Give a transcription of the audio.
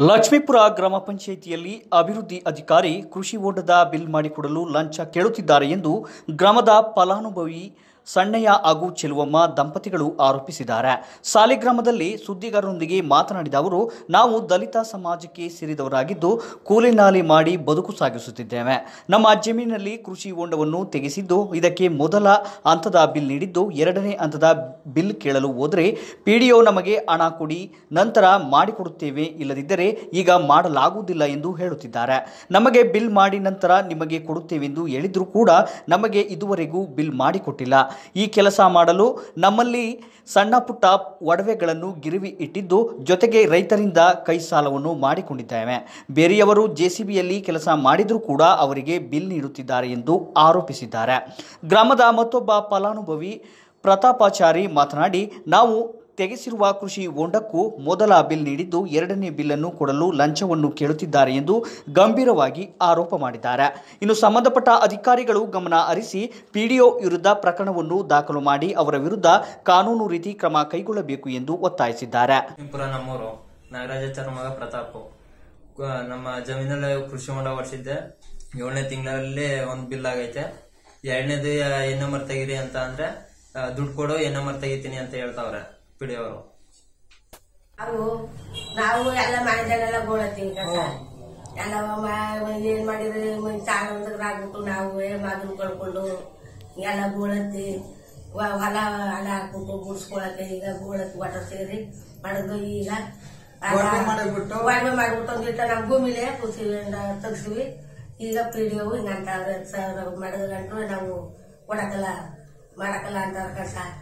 ಲಕ್ಷ್ಮೀಪುರ ಗ್ರಾಮ ಪಂಚಾಯಿತಿಯಲ್ಲಿ ಅಭಿವೃದ್ಧಿ ಅಧಿಕಾರಿ ಕೃಷಿ ಹೊಂಡದ ಬಿಲ್ ಮಾಡಿಕೊಡಲು ಲಂಚ ಕೇಳುತ್ತಿದ್ದಾರೆ ಎಂದು ಗ್ರಾಮದ ಫಲಾನುಭವಿ ಸಣ್ಣಯ್ಯ ಹಾಗೂ ಚೆಲುವಮ್ಮ ದಂಪತಿಗಳು ಆರೋಪಿಸಿದ್ದಾರೆ ಸಾಲಿಗ್ರಾಮದಲ್ಲಿ ಸುದ್ದಿಗಾರರೊಂದಿಗೆ ಮಾತನಾಡಿದ ಅವರು ನಾವು ದಲಿತ ಸಮಾಜಕ್ಕೆ ಸೇರಿದವರಾಗಿದ್ದು ಕೂಲಿ ನಾಲಿ ಮಾಡಿ ಬದುಕು ಸಾಗಿಸುತ್ತಿದ್ದೇವೆ ನಮ್ಮ ಜಮೀನಿನಲ್ಲಿ ಕೃಷಿ ಹೊಂಡವನ್ನು ತೆಗೆಸಿದ್ದು ಇದಕ್ಕೆ ಮೊದಲ ಹಂತದ ಬಿಲ್ ನೀಡಿದ್ದು ಎರಡನೇ ಹಂತದ ಬಿಲ್ ಕೇಳಲು ಹೋದರೆ ಪಿಡಿಒ ನಮಗೆ ಹಣ ಕೊಡಿ ನಂತರ ಮಾಡಿಕೊಡುತ್ತೇವೆ ಇಲ್ಲದಿದ್ದರೆ ಈಗ ಮಾಡಲಾಗುವುದಿಲ್ಲ ಎಂದು ಹೇಳುತ್ತಿದ್ದಾರೆ ನಮಗೆ ಬಿಲ್ ಮಾಡಿ ನಂತರ ನಿಮಗೆ ಕೊಡುತ್ತೇವೆಂದು ಹೇಳಿದರೂ ಕೂಡ ನಮಗೆ ಇದುವರೆಗೂ ಬಿಲ್ ಮಾಡಿಕೊಟ್ಟಿಲ್ಲ ಈ ಕೆಲಸ ಮಾಡಲು ನಮ್ಮಲ್ಲಿ ಸಣ್ಣ ಪುಟ್ಟ ಒಡವೆಗಳನ್ನು ಗಿರಿವಿ ಇಟ್ಟಿದ್ದು ಜೊತೆಗೆ ರೈತರಿಂದ ಕೈ ಸಾಲವನ್ನು ಮಾಡಿಕೊಂಡಿದ್ದೇವೆ ಬೇರೆಯವರು ಜೆಸಿಬಿಯಲ್ಲಿ ಕೆಲಸ ಮಾಡಿದರೂ ಕೂಡ ಅವರಿಗೆ ಬಿಲ್ ನೀಡುತ್ತಿದ್ದಾರೆ ಎಂದು ಆರೋಪಿಸಿದ್ದಾರೆ ಗ್ರಾಮದ ಮತ್ತೊಬ್ಬ ಫಲಾನುಭವಿ ಪ್ರತಾಪಾಚಾರಿ ಮಾತನಾಡಿ ನಾವು ತೆಗೆಸಿರುವ ಕೃಷಿ ಹೊಂಡಕ್ಕೂ ಮೊದಲ ಬಿಲ್ ನೀಡಿದ್ದು ಎರಡನೇ ಬಿಲ್ಲನ್ನು ಕೊಡಲು ಲಂಚವನ್ನು ಕೇಳುತ್ತಿದ್ದಾರೆ ಎಂದು ಗಂಭೀರವಾಗಿ ಆರೋಪ ಮಾಡಿದ್ದಾರೆ ಇನ್ನು ಸಂಬಂಧಪಟ್ಟ ಅಧಿಕಾರಿಗಳು ಗಮನ ಹರಿಸಿ ಪಿಡಿಒ ವಿರುದ್ಧ ಪ್ರಕರಣವನ್ನು ದಾಖಲು ಮಾಡಿ ಅವರ ವಿರುದ್ಧ ಕಾನೂನು ರೀತಿ ಕ್ರಮ ಕೈಗೊಳ್ಳಬೇಕು ಎಂದು ಒತ್ತಾಯಿಸಿದ್ದಾರೆ ಲಕ್ಷ್ಮೀಪುರ ನಮ್ಮೂರು ನಾಗರಾಜಾಚಾರ್ಯ ಮಗ ಪ್ರತಾಪ್ ಕ- ನಮ್ಮ ಜಮೀನಲ್ಲಿ ಕೃಷಿ ಹೊಂಡ ಹೊಡ್ಸಿದ್ದೆ ಏಳನೇ ತಿಂಗಳಲ್ಲಿ ಒಂದ್ ಬಿಲ್ ಆಗೈತೆ ಎರಡನೇದು ಎನ್ ನಂಬರ್ ತೆಗೀರಿ ಅಂತ ಅಂದ್ರೆ ಆ, ದುಡ್ಡು ಕೊಡು ಎನ್ ನಂಬರ್ ತೆಗಿತೀನಿ ಅಂತ ಹೇಳ್ತಾವ್ರೆ ಪಿಡಿ ಅವರು ನಾವು ನಾವು ಎಲ್ಲ ಮಾಡಿದಾಗೆಲ್ಲ ಗೋಳತ್ತೀವಿ ಕಸ ಎಲ್ಲ ಮ- ಏನ್ ಮಾಡಿದ್ರಿ ಸಾಗಂದ್ರಾಗ್ಬಿಟ್ಟು ನಾವು ಮಗನ್ ಕಳ್ಕೊಂಡು ಎಲ್ಲ ಗೋಳತ್ತಿ ವ- ಹೊಲ ಅಲ್ಲ ಹಾಕ್ಬಿಟ್ಟು ಗುಡ್ಸ್ಕೊಳಕ್ಕೆ ಈಗ ಗೋಳತ್ತಿ ಒಟ ಸೇರಿ ಮಾಡಿದ್ರು ಈಗ ಒಡವೆ ಮಾಡಿಬಿಟ್ಟು? ಒಡವೆ ಮಾಡ್ಬಿಟ್ಟು ಒಂದಿಟ್ಟ ನಮ್ಮ ಭೂಮಿಲೇ ಕೂಸಿವಿ ತೆಗ್ಸಿವಿ ಈಗ ಪಿಡಿಯವು ಹಿಂಗಂತ ಮಾಡಿದ್ರಂಟು ನಾವು ಕೊಡಕಲ್ಲ ಮಾಡಕಲ್ಲ ಅಂತಾರ ಕಸ